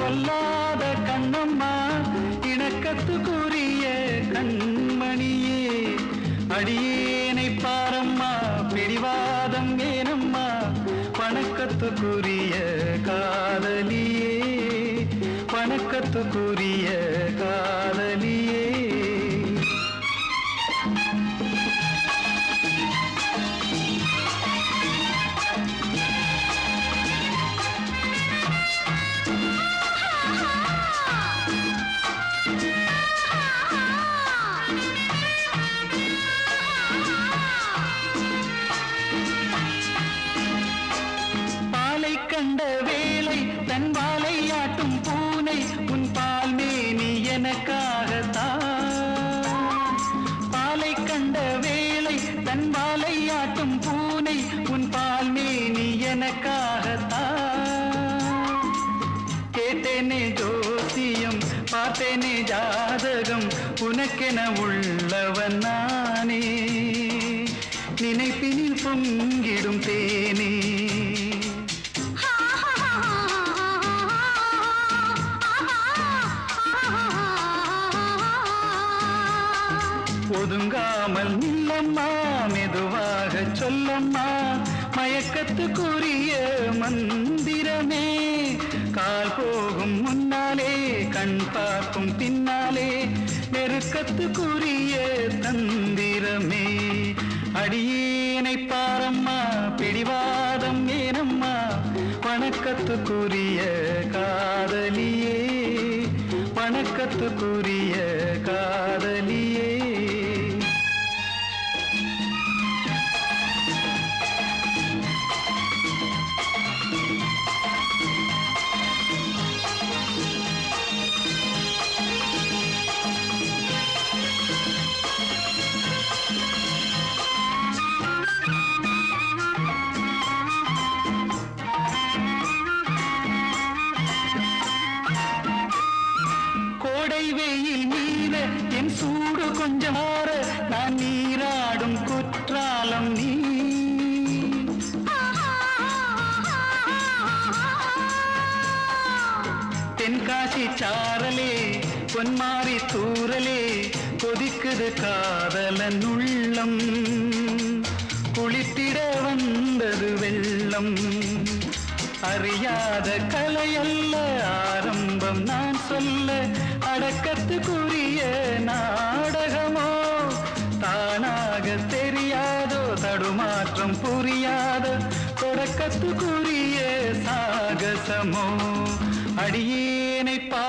கொல்லாத கண்ணம்மா இணக்கத்துக்குரிய கண்மணியே அடியேனை பாரம்மா பிடிவாதம் ஏனம்மா வணக்கத்துக்குரிய காதலியே வணக்கத்துக்குரிய காதலியே பாலை கண்ட வேளை தன் வாலை ஆட்டும் பூனை உன் பால் மேனி எனக்காகத்தான் பாலை கண்ட வேளை தன் வாலை ஆட்டும் பூனை உன் பால் மேனி எனக்காகத்தான் கேட்டேனே ஜோசியம் பார்த்தேனே ஜாதகம் உனக்கென உள்ளவன் நானே நினைப்பினில் பொங்கிடும் தேனே ஒதுங்காமல் நில்லம்மா மெதுவாக சொல்லம்மா மயக்கத்துக்குரிய மந்திரமே கால் போகும் முன்னாலே கண் பார்க்கும் பின்னாலே நெருக்கத்துக்குரிய தந்திரமே அடியேனை பாரம்மா பிடிவாதம் ஏனம்மா வணக்கத்துக்குரிய காதலியே வணக்கத்துக்குரிய காதலியே கோடை வெயில் மீற என் சூடு கொஞ்சம் மாற நான் நீராடும் குற்றாலம் நீ தென்காசி சாரலே பொன்மாரி தூரலே கொதிக்குது காதலன் உள்ளம் குளித்திட வந்தது வெள்ளம் அறியாத கலையல்ல ஆரம்பம் நான் சொல்ல அடக்கத்துக்குரிய நாடகமோ தானாக தெரியாதோ தடுமாற்றம் புரியாத தொடக்கத்துக்குரிய சாகசமோ அடியேனை பா